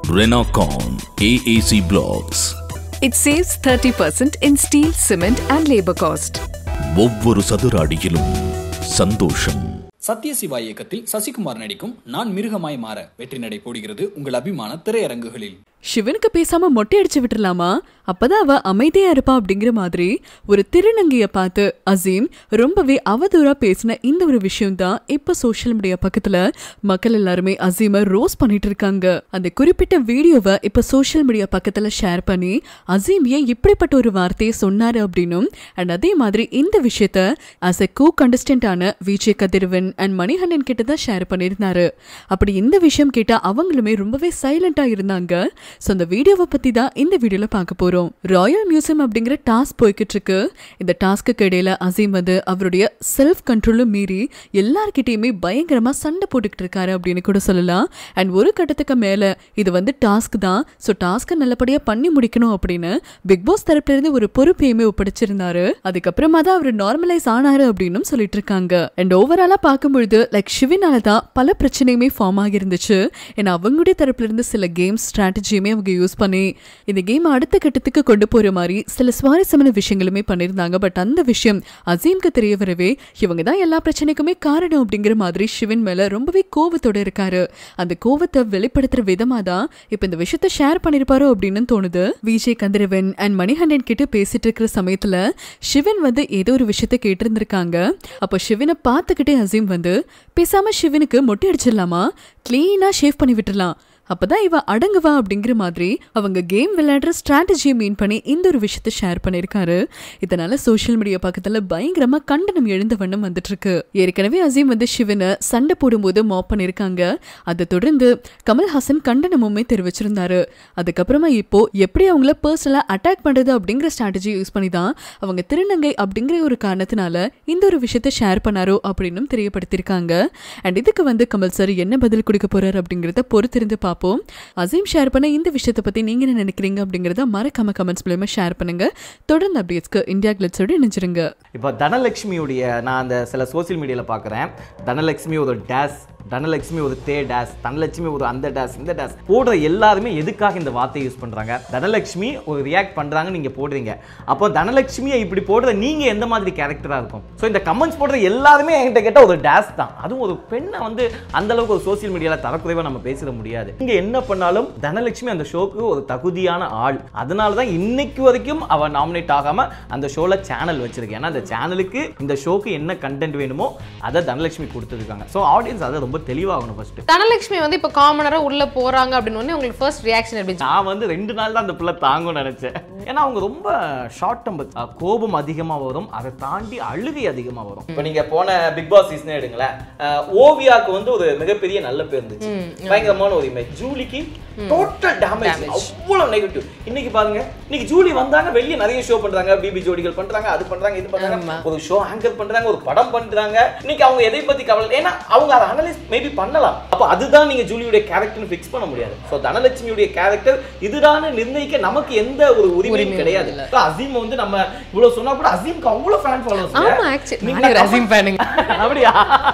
Renocon AAC Blocks It saves 30% in steel, cement, and labor cost. ஒவ்வொரு சதுர அடியிலும் சந்தோஷம் சத்யசிவா இயக்கத்தில் சசிகுமார் நடிக்கும் நான் மிருகமாய் மாற வெற்றி நடை போடுகிறது உங்கள் அபிமான திரையரங்குகளில் சிவனுக்கு பேசாம மொட்டை அடிச்சு விட்டுறலாமா அப்பதான் அவ அமைதியா இருப்பா அப்படிங்கிற மாதிரி ஒரு திருநங்கைய பார்த்து அசீம் ரொம்பவே அவதூறா பேசின இந்த ஒரு விஷயம் தான் இப்ப சோஷியல் மீடியா பக்கத்துல மக்கள் எல்லாருமே அசீம ரோஸ் பண்ணிட்டு இருக்காங்க அந்த குறிப்பிட்ட வீடியோவை இப்ப சோஷியல் மீடியா பக்கத்துல ஷேர் பண்ணி அசீம் ஏன் இப்படிப்பட்ட ஒரு வார்த்தையை சொன்னாரு அப்படின்னும் அண்ட் அதே மாதிரி இந்த விஷயத்த அஸ் எ கோ கண்டஸ்டன்டான விஜய் கதிரவன் அண்ட் மணிகண்டன் கிட்ட தான் ஷேர் பண்ணியிருந்தாரு அப்படி இந்த விஷயம் கேட்டா அவங்களுமே ரொம்பவே சைலண்டா இருந்தாங்க ஸோ அந்த வீடியோவை பத்தி தான் இந்த வீடியோல பார்க்க போறோம் ராயல் மியூசியம் அப்படிங்கிற டாஸ்க் போய்கிட்டு இருக்கு இந்த டாஸ்க்கு இடையில அசீம் வந்து அவருடைய செல்ஃப் கண்ட்ரோலும் மீறி எல்லார்கிட்டயுமே பயங்கரமா சண்டை போட்டுக்கிட்டு இருக்காரு அப்படின்னு கூட சொல்லலாம் அண்ட் ஒரு கட்டத்துக்கு மேல இது வந்து டாஸ்க் தான் ஸோ டாஸ்க்கை நல்லபடியா பண்ணி முடிக்கணும் அப்படின்னு பிக் பாஸ் தரப்புல இருந்து ஒரு பொறுப்பையுமே ஒப்படைச்சிருந்தாரு அதுக்கப்புறமா தான் அவர் நார்மலைஸ் ஆனாரு அப்படின்னு சொல்லிட்டு இருக்காங்க அண்ட் ஓவராலா பார்க்கும்பொழுது லைக் சிவினால தான் பல பிரச்சனையுமே ஃபார்ம் ஆகியிருந்துச்சு ஏன்னா அவங்களுடைய தரப்புல இருந்து சில கேம்ஸ் ஸ்ட்ராட்டஜியுமே அவங்க யூஸ் பண்ணி இந்த கேம் அடுத்த கட்டத்துக்கு கொண்டு போற மாதிரி சில சுவாரஸ்யமான விஷயங்களுமே பண்ணியிருந்தாங்க பட் அந்த விஷயம் அசீம்க்கு தெரிய வரவே இவங்க தான் எல்லா பிரச்சனைக்குமே காரணம் அப்படிங்கிற மாதிரி சிவன் மேல ரொம்பவே கோவத்தோட இருக்காரு அந்த கோவத்தை வெளிப்படுத்துற விதமா தான் இப்ப இந்த விஷயத்த ஷேர் பண்ணிருப்பாரோ அப்படின்னு தோணுது விஜய் கதிரவன் அண்ட் மணிகண்டன் கிட்ட பேசிட்டு இருக்கிற சமயத்துல சிவன் வந்து ஏதோ ஒரு விஷயத்த கேட்டிருந்திருக்காங்க அப்போ சிவனை பார்த்துக்கிட்டே அசீம் வந்து பேசாம சிவனுக்கு மொட்டை அடிச்சிடலாமா கிளீனா ஷேவ் பண்ணி விட்டுறலாம் அப்பதான் இவ அடங்குவா அப்படிங்கிற மாதிரி அவங்க கேம் விளையாடுற ஸ்ட்ராட்டஜியை மீன் பண்ணி இந்த ஒரு விஷயத்த ஷேர் பண்ணியிருக்காரு இதனால சோஷியல் மீடியா பக்கத்துல பயங்கரமா கண்டனம் எழுந்த வண்ணம் வந்துட்டு இருக்கு ஏற்கனவே அசீம் வந்து சிவனை சண்டை போடும்போது மாப் பண்ணியிருக்காங்க அதை தொடர்ந்து கமல்ஹாசன் கண்டனமுமே தெரிவிச்சிருந்தாரு அதுக்கப்புறமா இப்போ எப்படி அவங்கள பர்சனலா அட்டாக் பண்றது அப்படிங்கிற ஸ்ட்ராட்டஜி யூஸ் பண்ணி தான் அவங்க திருநங்கை அப்படிங்கிற ஒரு காரணத்தினால இந்த ஒரு விஷயத்த ஷேர் பண்ணாரோ அப்படின்னும் தெரியப்படுத்தியிருக்காங்க அண்ட் இதுக்கு வந்து கமல் சார் என்ன பதில் கொடுக்க போறாரு அப்படிங்கறத பொறுத்திருந்து பார்ப்போம் அசீம் ஷேர் பண்ண இந்த விஷயத்தை பத்தி நீங்க என்ன நினைக்கிறீங்க அப்படிங்கறத மறக்காம கமெண்ட்ஸ் மூலமா ஷேர் பண்ணுங்க தொடர்ந்து அப்டேட்ஸ்க்கு இந்தியா கிளிட்ஸோட இணைஞ்சிருங்க இப்போ தனலட்சுமியுடைய நான் அந்த சில சோஷியல் மீடியாவில் பார்க்குறேன் தனலட்சுமி ஒரு டேஸ் தனலட்சுமி ஒரு தே டேஸ் தனலட்சுமி ஒரு அந்த டேஸ் இந்த டேஸ் போடுற எல்லாருமே எதுக்காக இந்த வார்த்தையை யூஸ் பண்ணுறாங்க தனலட்சுமி ஒரு ரியாக்ட் பண்ணுறாங்க நீங்கள் போடுறீங்க அப்போ தனலட்சுமியை இப்படி போடுற நீங்கள் எந்த மாதிரி கேரக்டராக இருக்கும் ஸோ இந்த கமெண்ட்ஸ் போடுற எல்லாருமே என்கிட்ட கேட்டால் ஒரு டேஸ் தான் அதுவும் ஒரு பெண்ணை வந்து அந்த அளவுக்கு ஒரு சோஷியல் மீடியாவில் தரக்குறைவாக நம்ம பேசிட முடியாது இங்கே என்ன பண்ணாலும் தனலட்சுமி அந்த ஷோக்கு ஒரு தகுதியான ஆள் அதனால தான் இன்னைக்கு வரைக்கும் அவள் நாமினேட் ஆகாமல் அந்த ஷோவில் சேனல் வச்சிருக்கு ஏன்னா அந்த சேனலுக்கு இந்த ஷோக்கு என்ன கண்டென்ட் வேணுமோ அதை தனலட்சுமி கொடுத்துருக்காங்க ஸோ ஆடியன்ஸ் அதை ரொம்ப தெளிவாகணும் ஃபர்ஸ்ட் தனலட்சுமி வந்து இப்போ காமனரா உள்ள போறாங்க அப்படின்னு உடனே உங்களுக்கு ஃபர்ஸ்ட் ரியாக்ஷன் எப்படி இருந்துச்சு? நான் வந்து ரெண்டு நாள் தான் அந்த பிள்ளை தாங்கும்னு நினைச்சேன் ஏன்னா அவங்க ரொம்ப ஷார்ட் டெம்பர் கோபம் அதிகமாக வரும் அதை தாண்டி அழுகை அதிகமாக வரும் இப்போ நீங்க போன பிக் பாஸ் சீசனே எடுங்களேன் அஹ், ஓவியாக்கு வந்து ஒரு மிகப்பெரிய நல்ல பேர் இருந்துச்சு பயங்கரமான ஒரு இமேஜ் ஜூலிக்கு டோட்டல் டேமேஜ் அவ்வளவு நெகட்டிவ் இன்னைக்கு பாருங்க இன்னைக்கு ஜூலி வந்தாங்க வெளியே நிறைய ஷோ பண்றாங்க பிபி ஜோடிகள் பண்றாங்க அது பண்றாங்க இது பண்றாங்க ஆமா. ஒரு ஷோ ஆங்கர் பண்றாங்க ஒரு படம் பண்றாங்க இன்னைக்கு அவங்க எதை பத்தி கவலை ஏன்னா அவங்க அதை அனலைஸ் மேபி பண்ணலாம் அப்ப அதுதான் நீங்க ஜூலியுடைய கேரக்டர்னு ஃபிக்ஸ் பண்ண முடியாது சோ தனலட்சுமியுடைய கேரக்டர் இதுதான்னு நிர்ணயிக்க நமக்கு எந்த ஒரு உரிமையும் உரிமையும் கிடையாது இல்ல. So, அசீம் வந்து நம்ம இவ்வளவு சொன்னா கூட அசீம்க்கு அவ்வளவு ஃபேன் ஃபாலோவர்ஸ் ஆமா ஆக்சுவலி நானே ஒரு அசீம் ஃபேனுங்க அப்படியா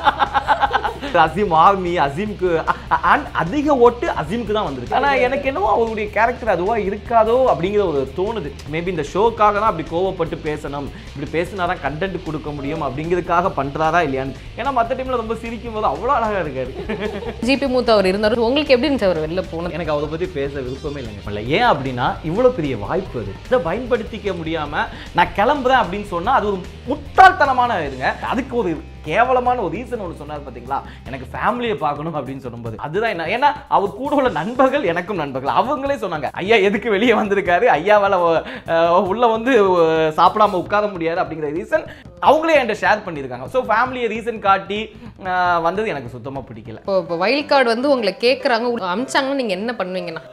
அசீம் ஆர்மி அசீம்க்கு அண்ட் அதிக ஓட்டு அசீம்க்கு தான் வந்திருக்கு ஆனா எனக்கு என்னவோ அவருடைய கேரக்டர் அதுவா இருக்காதோ அப்படிங்கிற ஒரு தோணுது மேபி இந்த ஷோக்காக தான் அப்படி கோவப்பட்டு பேசணும் இப்படி பேசினா தான் கண்டென்ட் கொடுக்க முடியும் அப்படிங்கிறதுக்காக பண்றாரா இல்லையான்னு ஏன்னா மற்ற டைம்ல ரொம்ப சிரிக்கும் போது அவ்வளோ அழகா இருக்காரு ஜிபி மூத்த அவர் இருந்தாரு உங்களுக்கு எப்படி இருந்துச்சு அவர் வெளில போனது எனக்கு அவரை பத்தி பேச விருப்பமே இல்லைங்க இல்ல ஏன் அப்படின்னா இவ்வளவு பெரிய வாய்ப்பு அது இதை பயன்படுத்திக்க முடியாம நான் கிளம்புறேன் அப்படின்னு சொன்னா அது ஒரு முட்டாள்தனமான இதுங்க அதுக்கு ஒரு கேவலமான ஒரு ரீசன் ஒன்று சொன்னார் பாத்தீங்களா எனக்கு ஃபேமிலியை பார்க்கணும் அப்படின்னு சொல்லும்போது அதுதான் என்ன ஏன்னா அவர் கூட உள்ள நண்பர்கள் எனக்கும் நண்பர்கள் அவங்களே சொன்னாங்க ஐயா எதுக்கு வெளியே வந்திருக்காரு ஐயாவால அஹ், உள்ள வந்து அஹ், சாப்பிடாம உட்கார முடியாது அப்படிங்கிற ரீசன் அவங்களே என்கிட்ட ஷேர் பண்ணியிருக்காங்க ஸோ ஃபேமிலியை ரீசன் காட்டி அஹ், வந்தது எனக்கு சுத்தமா பிடிக்கல இப்போ இப்போ வைல்ட் கார்டு வந்து உங்களை கேட்குறாங்க அமிச்சாங்கன்னா நீங்க என்ன பண்ணுவீங்கண்ணா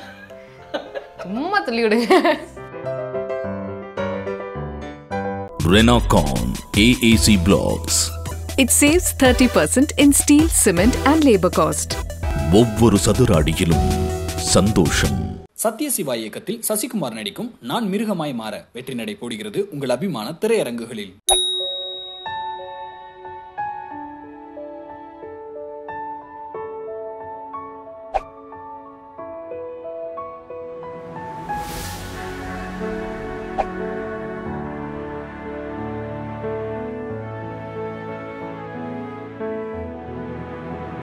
சும்மா தள்ளி விடுங்க Renocon AAC Blocks It saves 30% in steel, cement, and labor cost. ஒவ்வொரு சதுர அடியிலும் சந்தோஷம் சத்யசிவா இயக்கத்தில் சசிகுமார் நடிக்கும் நான் மிருகமாய் மாற வெற்றி நடை போடுகிறது உங்கள் அபிமான திரையரங்குகளில் பாய்